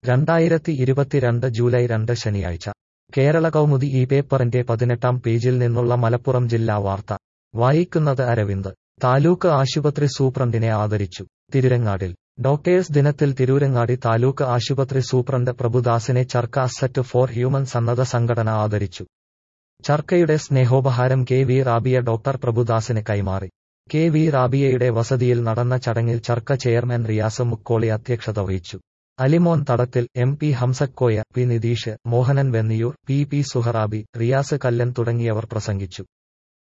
രണ്ടായിരത്തി ഇരുപത്തിരണ്ട് ജൂലൈ രണ്ട് ശനിയാഴ്ച കേരള കൗമുദി ഈ പേപ്പറിന്റെ പതിനെട്ടാം പേജിൽ നിന്നുള്ള മലപ്പുറം ജില്ലാ വാർത്ത വായിക്കുന്നത് അരവിന്ദ് താലൂക്ക് ആശുപത്രി സൂപ്രണ്ടിനെ ആദരിച്ചു തിരുരങ്ങാടിൽ ഡോക്ടേഴ്സ് ദിനത്തിൽ തിരൂരങ്ങാടി താലൂക്ക് ആശുപത്രി സൂപ്രണ്ട് പ്രഭുദാസിനെ ചർക്ക അസറ്റ് ഫോർ ഹ്യൂമൻ സന്നദ്ധ സംഘടന ആദരിച്ചു ചർക്കയുടെ സ്നേഹോപഹാരം കെ വി റാബിയ ഡോക്ടർ പ്രഭുദാസിന് കൈമാറി കെ വി റാബിയയുടെ വസതിയിൽ നടന്ന ചടങ്ങിൽ ചർക്ക ചെയർമാൻ റിയാസ് മുക്കോളി അധ്യക്ഷത വഹിച്ചു Alimon Thadathil M P Hamsakoya P Nitheesh Mohanan Venniyur P P Suharabi Riyas Kallan തുടങ്ങിയവർ പ്രസംഗിച്ചു